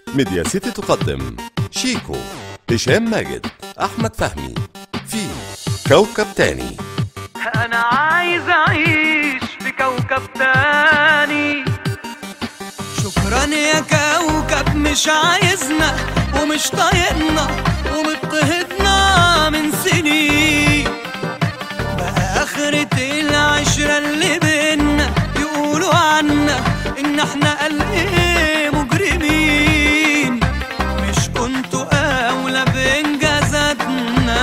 ميديا سيتي تقدم شيكو هشام ماجد أحمد فهمي في كوكب تاني انا عايز اعيش في كوكب تاني شكرا يا كوكب مش عايزنا ومش طايقنا ومضطهدنا من سنين بقى آخرة العشرة اللي بينا يقولوا عنا إن احنا قال إيه مجرمين مش كنتوا أولى بإنجازاتنا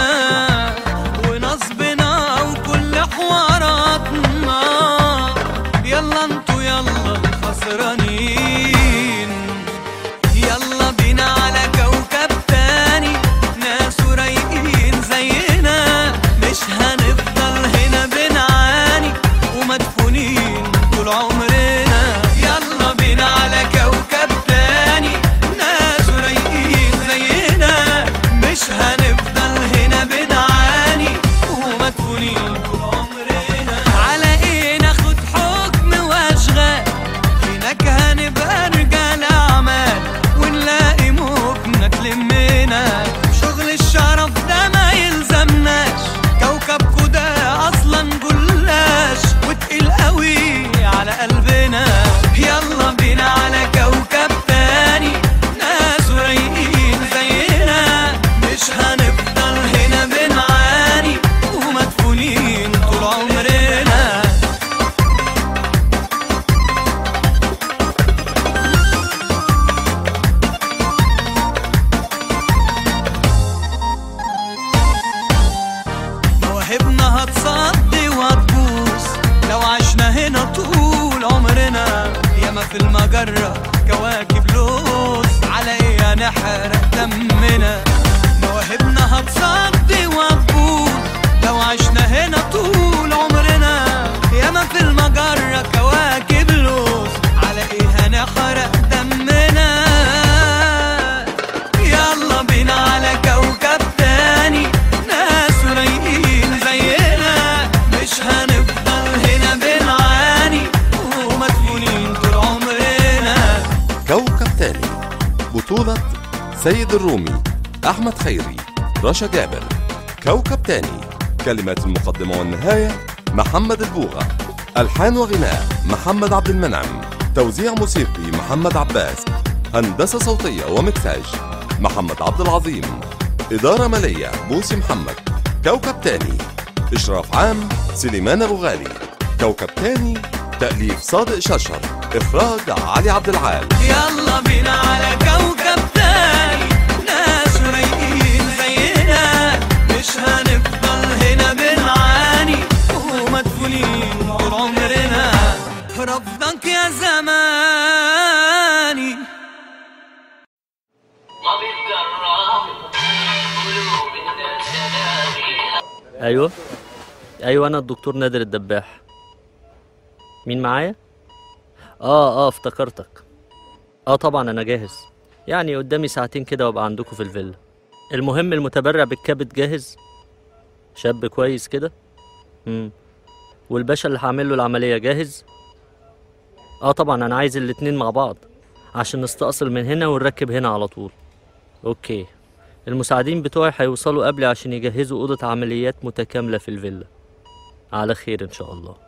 ونصبنا وكل حواراتنا يلا انتوا يلا الخسرانين يلا بينا على كوكب تاني ناس رايقين زينا مش هنفضل هنا بنعاني ومدفونين طول عمرنا يلا بينا على كوكب تاني ناس رايقين زينا مش هنفضل هنا بنعاني ومدفونين طول عمرنا على ايه ناخد حكم واشغال هناك هنبقى رجال اعمال ونلاقي مكنة تلمنا شغل الشرف ده ما يلزمناش كوكبكو ده اصلا جلاش وتقيل قوي على قلبنا يلا بينا على كوكب تاني ناس رايقين زينا مش هنفضل هنا بنعاني ومدفونين طول عمرنا مواهبنا هتصدي وهتبوظ لو عشنا هنا طول عمرنا ياما في المجرة كواكب لوز على ايه هنحرق دمنا مواهبنا هتصدي وهتبوظ لو عشنا هنا طول عمرنا ياما في المجرة كواكب لوز على ايه هنحرق دمنا يلا بينا على كوكب تاني ناس رايقين زينا مش هنفضل هنا بنعاني ومدفونين طول عمرنا كوكب تاني بطولة سيد الرومي أحمد خيري رشا جابر كوكب تاني كلمات المقدمة والنهاية محمد البوغة ألحان وغناء محمد عبد المنعم توزيع موسيقي محمد عباس هندسة صوتية ومكساج محمد عبد العظيم إدارة مالية بوسي محمد كوكب تاني إشراف عام سليمان أبو غالي كوكب تاني تأليف صادق ششر إخراج علي عبد العال يلا بينا على كوكب تاني ناس رايقين زينا مش هنفضل هنا بنعاني ومدفونين طول عمرنا رفضك يا زماني ايوه ايوه انا الدكتور نادر الدباح مين معايا اه اه افتكرتك اه طبعا انا جاهز يعني قدامي ساعتين كده وابقى عندكم في الفيلا المهم المتبرع بالكبد جاهز شاب كويس كده امم والباشا اللي هعمل له العمليه جاهز اه طبعا انا عايز الاتنين مع بعض عشان نستأصل من هنا ونركب هنا على طول اوكي المساعدين بتوعي هيوصلوا قبلي عشان يجهزوا أوضة عمليات متكاملة في الفيلا على خير إن شاء الله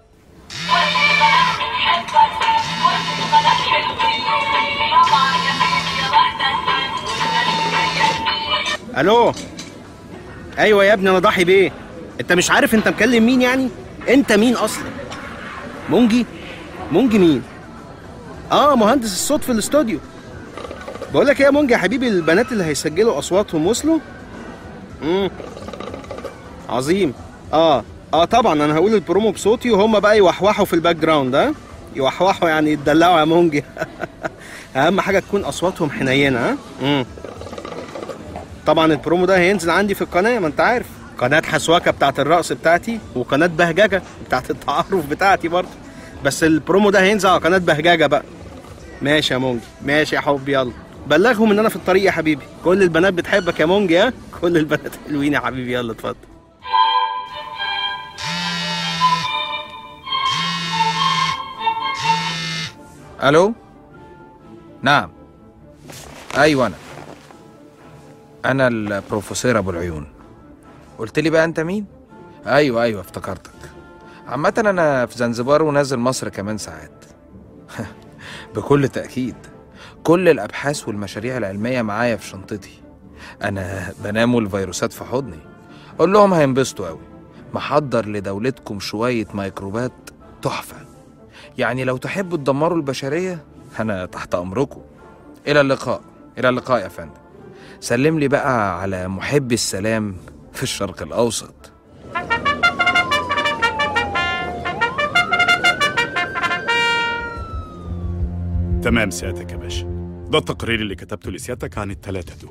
الو ايوه يا ابني انا ضاحي بيه انت مش عارف انت مكلم مين يعني انت مين اصلا مونجي مونجي مين اه مهندس الصوت في الاستوديو بقول لك ايه يا مونجي يا حبيبي البنات اللي هيسجلوا اصواتهم وصلوا امم عظيم اه اه طبعا انا هقول البرومو بصوتي وهم بقى يوحوحوا في الباك جراوند ها يوحوحوا يعني يتدلعوا يا مونجي اهم حاجه تكون اصواتهم حنينه ها امم طبعا البرومو ده هينزل عندي في القناه ما انت عارف قناه حسواكه بتاعت الرقص بتاعتي وقناه بهججه بتاعت التعارف بتاعتي برضه بس البرومو ده هينزل على قناه بهججه بقى ماشي يا مونجي ماشي يا حبي يلا بلغهم ان انا في الطريق يا حبيبي كل البنات بتحبك يا مونجي ها كل البنات حلوين يا حبيبي يلا اتفضل الو نعم ايوه انا انا البروفيسور ابو العيون قلت لي بقى انت مين ايوه ايوه افتكرتك عامة انا في زنزبار ونازل مصر كمان ساعات بكل تأكيد كل الابحاث والمشاريع العلمية معايا في شنطتي انا بنام والفيروسات في حضني قول لهم هينبسطوا قوي محضر لدولتكم شوية ميكروبات تحفة يعني لو تحبوا تدمروا البشرية أنا تحت أمركم إلى اللقاء إلى اللقاء يا فندم سلم لي بقى على محب السلام في الشرق الأوسط تمام سيادتك يا باشا ده التقرير اللي كتبته لسيادتك عن التلاتة دول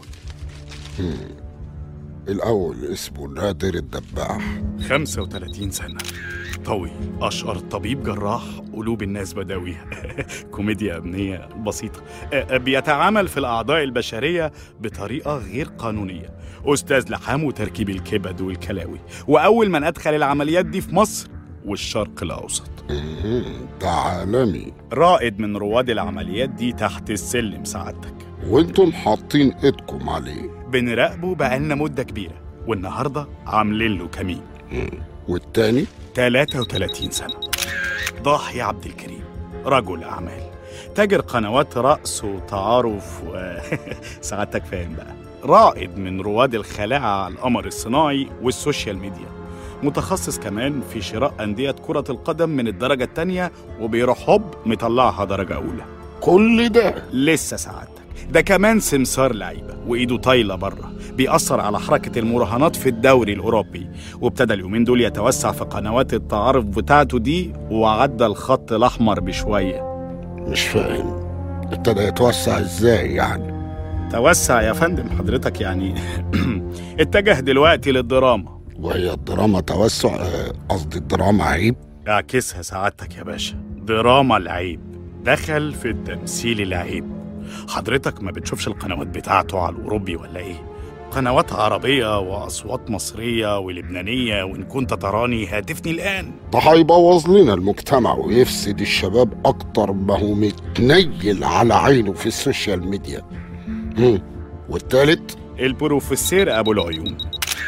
الأول اسمه نادر الدباح 35 سنة طوي أشهر طبيب جراح قلوب الناس بدوي كوميديا أمنية بسيطة آه، آه، بيتعامل في الأعضاء البشرية بطريقة غير قانونية أستاذ لحام وتركيب الكبد والكلاوي وأول من أدخل العمليات دي في مصر والشرق الأوسط مهم. ده عالمي رائد من رواد العمليات دي تحت السلم سعادتك وانتم حاطين ايدكم عليه بنراقبه بقالنا مدة كبيرة والنهاردة عاملين له كمين والتاني 33 سنة ضاحي عبد الكريم رجل أعمال تاجر قنوات رقص وتعارف و... سعادتك فاهم بقى رائد من رواد الخلاعة على القمر الصناعي والسوشيال ميديا متخصص كمان في شراء أندية كرة القدم من الدرجة التانية وبيروح هوب مطلعها درجة أولى كل ده لسه سعادتك ده كمان سمسار لعيبه وايده طايله بره بيأثر على حركه المراهنات في الدوري الاوروبي وابتدى اليومين دول يتوسع في قنوات التعارف بتاعته دي وعدى الخط الاحمر بشويه مش فاهم ابتدى يتوسع ازاي يعني توسع يا فندم حضرتك يعني اتجه دلوقتي للدراما وهي الدراما توسع آه، قصدي الدراما عيب اعكسها سعادتك يا باشا دراما العيب دخل في التمثيل العيب حضرتك ما بتشوفش القنوات بتاعته على الأوروبي ولا إيه؟ قنوات عربية وأصوات مصرية ولبنانية وإن كنت تراني هاتفني الآن ده هيبوظ لنا المجتمع ويفسد الشباب اكتر ما هو متنيل على عينه في السوشيال ميديا مم. والتالت البروفيسور أبو العيون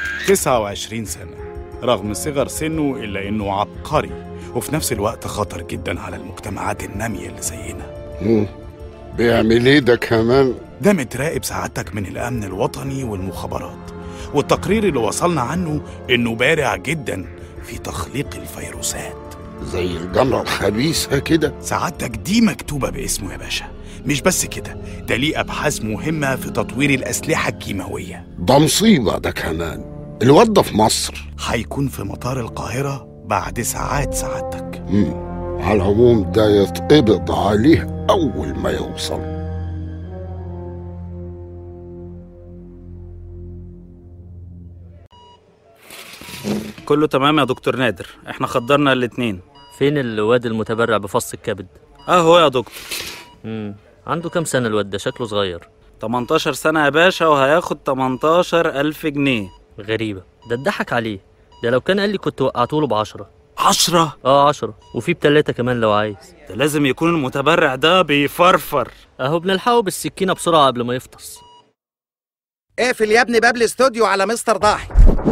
29 سنة رغم صغر سنه إلا إنه عبقري وفي نفس الوقت خطر جدا على المجتمعات النامية اللي زينا مم. بيعمل ايه ده كمان ده متراقب سعادتك من الأمن الوطني والمخابرات والتقرير اللي وصلنا عنه إنه بارع جدا في تخليق الفيروسات زي الجمرة الخبيثة كده سعادتك دي مكتوبة باسمه يا باشا مش بس كده ده ليه أبحاث مهمة في تطوير الأسلحة الكيماوية ده مصيبة ده كمان الواد ده في مصر هيكون في مطار القاهرة بعد ساعات سعادتك مم. على العموم ده يتقبض عليه أول ما يوصل كله تمام يا دكتور نادر احنا خدرنا الاتنين فين الواد المتبرع بفص الكبد اهو يا دكتور مم. عنده كام سنة الواد ده شكله صغير 18 سنة يا باشا وهياخد 18 ألف جنيه غريبة ده اتضحك عليه ده لو كان قال لي كنت وقعته له بعشرة عشرة اه عشرة وفي بتلاتة كمان لو عايز ده لازم يكون المتبرع ده بيفرفر اهو بنلحقه بالسكينة بسرعة قبل ما يفطس اقفل يا ابني باب الاستوديو على مستر ضاحي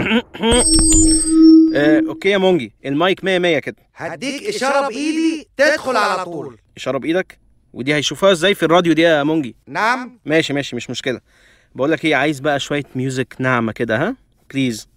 آه، اوكي يا مونجي المايك 100 100 كده هديك اشاره بايدي تدخل على طول اشاره بايدك ودي هيشوفوها ازاي في الراديو دي يا مونجي نعم ماشي ماشي مش مشكله بقول لك ايه عايز بقى شويه ميوزك ناعمه كده ها بليز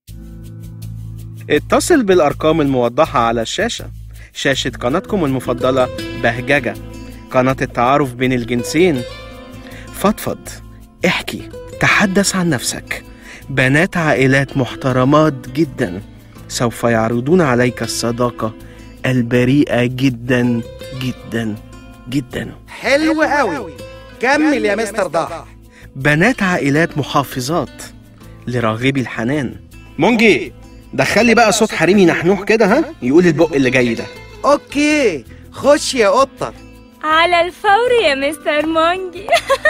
اتصل بالارقام الموضحه على الشاشه شاشه قناتكم المفضله بهججه قناه التعارف بين الجنسين فضفض احكي تحدث عن نفسك بنات عائلات محترمات جدا سوف يعرضون عليك الصداقه البريئه جدا جدا جدا حلو قوي كمل يا مستر ضاحي بنات عائلات محافظات لراغبي الحنان مونجي دخلي بقى صوت حريمي نحنوح كده ها يقول البق اللي جاي ده اوكي خش يا قطه على الفور يا مستر مونجي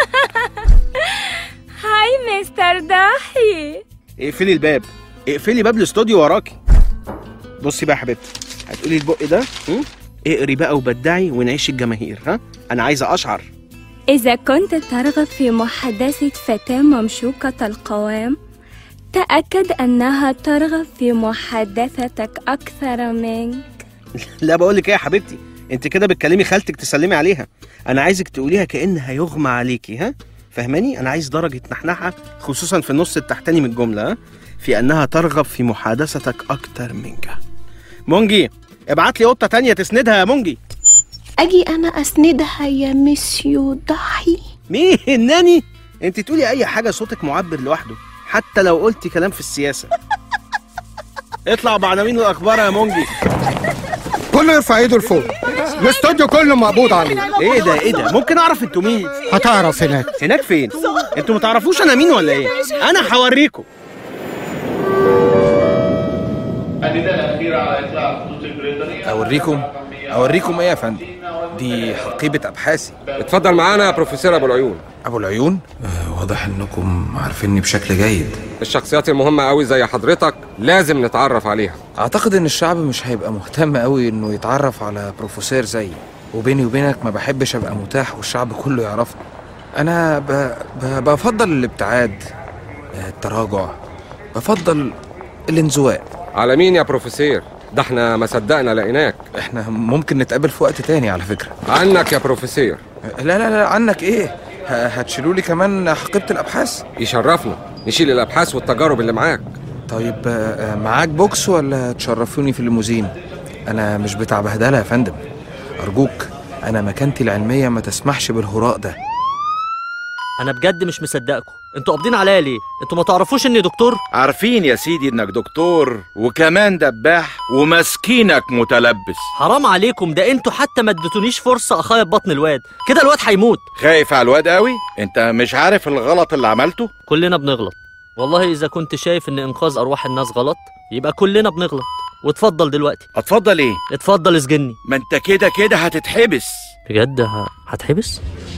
هاي مستر ضاحي اقفلي الباب اقفلي باب الاستوديو وراكي بصي بقى يا حبيبتي هتقولي البق ده هم؟ اقري بقى وبدعي ونعيش الجماهير ها انا عايزه اشعر إذا كنت ترغب في محادثة فتاة ممشوقة القوام تأكد أنها ترغب في محادثتك أكثر منك لا بقول لك ايه يا حبيبتي انت كده بتكلمي خالتك تسلمي عليها انا عايزك تقوليها كأن هيغمى عليكي ها فهماني انا عايز درجة نحنحة خصوصا في النص التحتاني من الجملة ها في انها ترغب في محادثتك اكتر منك مونجي ابعت لي قطة تانية تسندها يا مونجي أجي أنا أسندها يا مسيو ضحي مين ناني انت تقولي اي حاجة صوتك معبر لوحده حتى لو قلتي كلام في السياسة اطلع بعناوين الاخبار يا مونجي كله يرفع ايده لفوق الاستوديو كله مقبوض عليه ايه ده ايه ده ممكن اعرف انتوا مين هتعرف هناك هناك فين انتوا متعرفوش انا مين ولا ايه انا هوريكم اوريكم اوريكم ايه يا فندم دي حقيبه ابحاثي اتفضل معانا يا بروفيسور ابو العيون ابو العيون آه، واضح انكم عارفيني بشكل جيد الشخصيات المهمة قوي زي حضرتك لازم نتعرف عليها اعتقد ان الشعب مش هيبقى مهتم قوي انه يتعرف على بروفيسور زيي وبيني وبينك ما بحبش ابقى متاح والشعب كله يعرفني انا ب... ب... بفضل الابتعاد آه، التراجع بفضل الانزواء على مين يا بروفيسور ده احنا ما صدقنا لقيناك احنا ممكن نتقابل في وقت تاني على فكرة عنك يا بروفيسور لا لا لا عنك ايه ه- هتشيلوا لي كمان حقيبة الابحاث يشرفنا نشيل الابحاث والتجارب اللي معاك طيب آه، آه، معاك بوكس ولا تشرفوني في الليموزين انا مش بتاع بهدله يا فندم ارجوك انا مكانتي العلميه ما تسمحش بالهراء ده انا بجد مش مصدقكم انتوا قابضين عليا ليه انتوا ما تعرفوش اني دكتور عارفين يا سيدي انك دكتور وكمان دباح ومسكينك متلبس حرام عليكم ده انتوا حتى ما اديتونيش فرصه اخيط بطن الواد كده الواد هيموت خايف على الواد قوي انت مش عارف الغلط اللي عملته كلنا بنغلط والله اذا كنت شايف ان انقاذ ارواح الناس غلط يبقى كلنا بنغلط واتفضل دلوقتي اتفضل ايه اتفضل اسجني ما انت كده كده هتتحبس بجد ه- هتحبس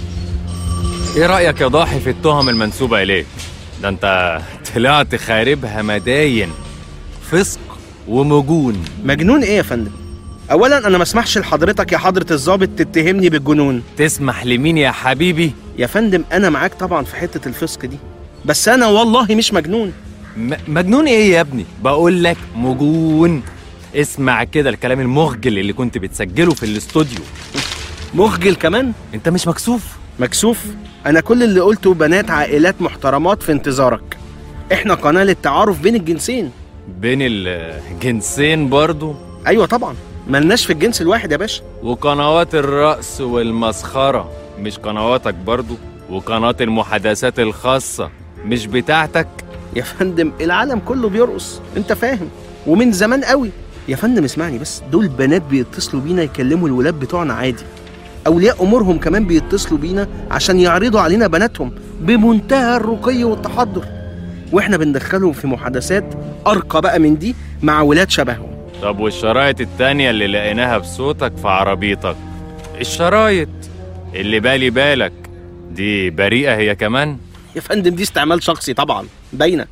ايه رأيك يا ضاحي في التهم المنسوبة إليك؟ ده انت طلعت خاربها مداين فسق ومجون مجنون ايه يا فندم اولا انا ما اسمحش لحضرتك يا حضره الضابط تتهمني بالجنون تسمح لمين يا حبيبي يا فندم انا معاك طبعا في حته الفسق دي بس انا والله مش مجنون م- مجنون ايه يا ابني؟ بقول لك مجون اسمع كده الكلام المخجل اللي كنت بتسجله في الاستوديو مخجل كمان انت مش مكسوف مكسوف انا كل اللي قلته بنات عائلات محترمات في انتظارك احنا قناه للتعارف بين الجنسين بين الجنسين برضو ايوه طبعا ملناش في الجنس الواحد يا باشا وقنوات الرقص والمسخرة مش قنواتك برضو وقناة المحادثات الخاصة مش بتاعتك يا فندم العالم كله بيرقص انت فاهم ومن زمان قوي يا فندم اسمعني بس دول بنات بيتصلوا بينا يكلموا الولاد بتوعنا عادي اولياء امورهم كمان بيتصلوا بينا عشان يعرضوا علينا بناتهم بمنتهى الرقي والتحضر واحنا بندخلهم في محادثات ارقى بقى من دي مع ولاد شبههم طب والشرايط التانية اللي لقيناها بصوتك في عربيتك الشرايط اللي بالي بالك دي بريئة هي كمان يا فندم دي استعمال شخصي طبعا باينه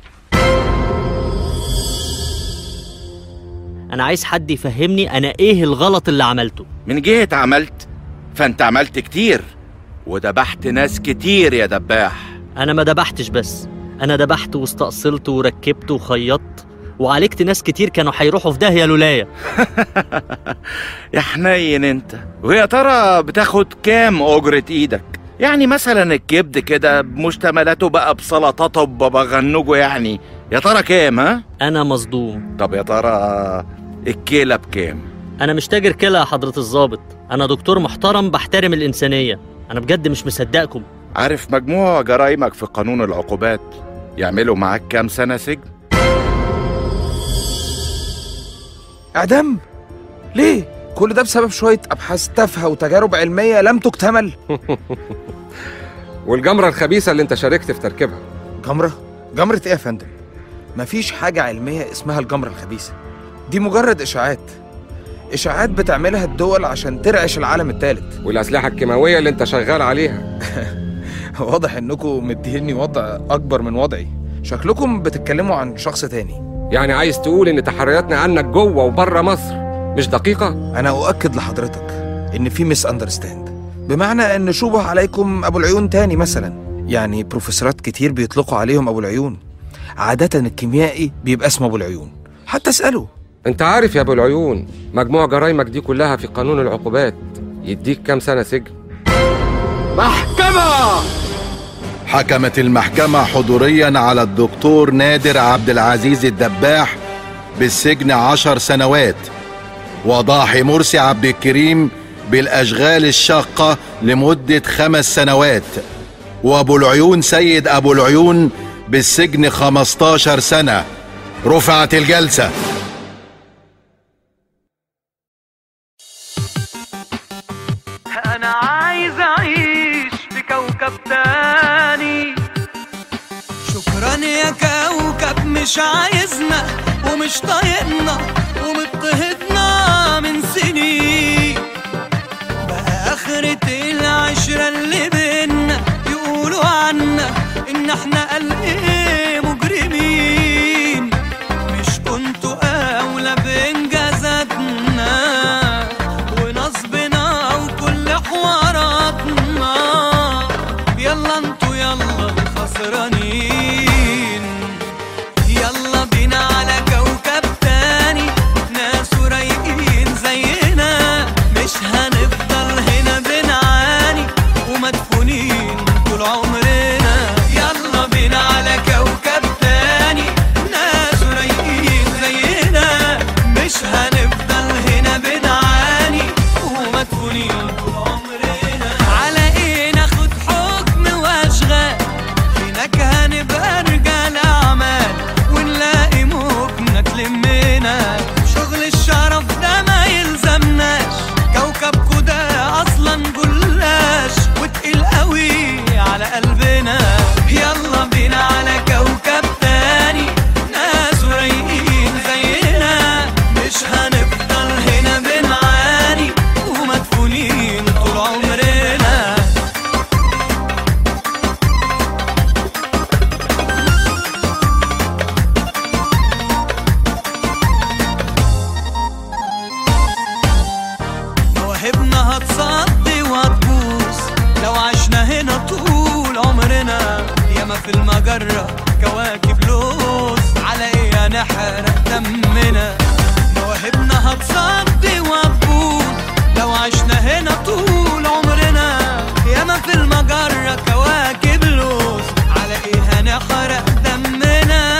انا عايز حد يفهمني انا ايه الغلط اللي عملته من جهة عملت فانت عملت كتير ودبحت ناس كتير يا دباح انا ما دبحتش بس انا دبحت واستأصلت وركبت وخيطت وعالجت ناس كتير كانوا هيروحوا في داهيه لولايا يا حنين انت ويا ترى بتاخد كام أجرة ايدك يعني مثلا الكبد كده بمشتملاته بقى بسلطاته ببغنجه يعني يا ترى كام ها انا مصدوم طب يا ترى الكيلة بكام انا مش تاجر كلى يا حضره الضابط انا دكتور محترم بحترم الانسانيه انا بجد مش مصدقكم عارف مجموع جرائمك في قانون العقوبات يعملوا معاك كام سنة سجن اعدام ليه كل ده بسبب شويه ابحاث تافهه وتجارب علميه لم تكتمل والجمرة الخبيثة اللي انت شاركت في تركيبها جمره جمره ايه يا فندم مفيش حاجه علميه اسمها الجمره الخبيثه دي مجرد اشاعات اشاعات بتعملها الدول عشان ترعش العالم الثالث والأسلحة الكيماوية اللي انت شغال عليها واضح انكم مديني وضع اكبر من وضعي شكلكم بتتكلموا عن شخص تاني يعني عايز تقول ان تحرياتنا عنك جوه وبره مصر مش دقيقة انا اؤكد لحضرتك ان في ميس اندرستاند بمعنى ان شبه عليكم ابو العيون تاني مثلا يعني بروفيسورات كتير بيطلقوا عليهم ابو العيون عادة الكيميائي بيبقى اسمه ابو العيون حتى اسأله انت عارف يا ابو العيون مجموع جرايمك دي كلها في قانون العقوبات يديك كام سنة سجن محكمة حكمت المحكمة حضوريا على الدكتور نادر عبد العزيز الدباح بالسجن عشر سنوات وضاحي مرسي عبد الكريم بالأشغال الشاقة لمدة خمس سنوات وأبو العيون سيد أبو العيون بالسجن 15 سنة رفعت الجلسة انا عايز اعيش في كوكب تاني شكرا يا كوكب مش عايزنا ومش طايقنا ومضطهدنا من سنين بقى آخرة العشرة اللي بينا يقولوا عنا إن إحنا قال إيه مجرمين مش كنتوا أولى بإنجازاتنا ونصبنا وكل حواراتنا يلا انتوا يلا الخسرانين يلا بينا على كوكب تاني ناس رايقين زينا مش هنفضل هنا بنعاني ومدفونين طول عمرنا يلا بينا على كوكب تاني ناس رايقين زينا مش هنفضل هنا بنعاني ومدفونين طول عمرنا على ايه ناخد حكم واشغال هناك هنبقى رجال اعمال ونلاقي مكنة تلمنا شغل الشرف ده ما يلزمناش كوكبكو ده اصلا جلاش وتقيل قوي على قلبنا يلا بينا على كوكب تاني ناس رايقين زينا مش هنفضل هنا بنعاني ومدفونين طول عمرنا مواهبنا هتصدي وهتبوظ لو عشنا هنا طول عمرنا ياما في المجرة كواكب لوز على ايه هنحرق دمنا مواهبنا هتصدي وهتبوظ لو عشنا هنا طول عمرنا ياما في المجرة كواكب لوز على ايه هنحرق دمنا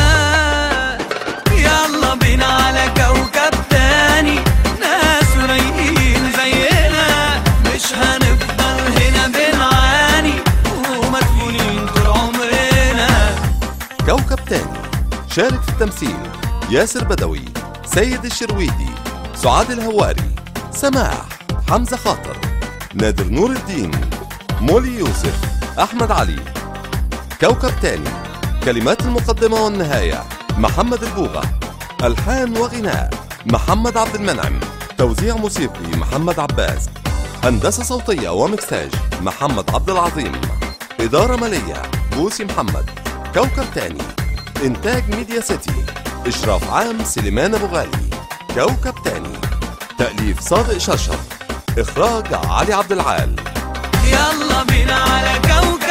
يلا بينا على كوكب تاني ناس رايقين زينا مش هنفضل هنا بنعاني ومدفونين طول عمرنا كوكب تاني شارك في التمثيل ياسر بدوي سيد الشرويدي سعاد الهواري سماح حمزة خاطر نادر نور الدين مولي يوسف أحمد علي كوكب تاني كلمات المقدمة والنهاية محمد البوغة ألحان وغناء محمد عبد المنعم توزيع موسيقي محمد عباس هندسة صوتية ومكساج محمد عبد العظيم إدارة مالية بوسي محمد كوكب تاني إنتاج ميديا سيتي إشراف عام سليمان أبو غالي كوكب تاني تأليف صادق شرشر إخراج علي عبد العال يلا بينا على كوكب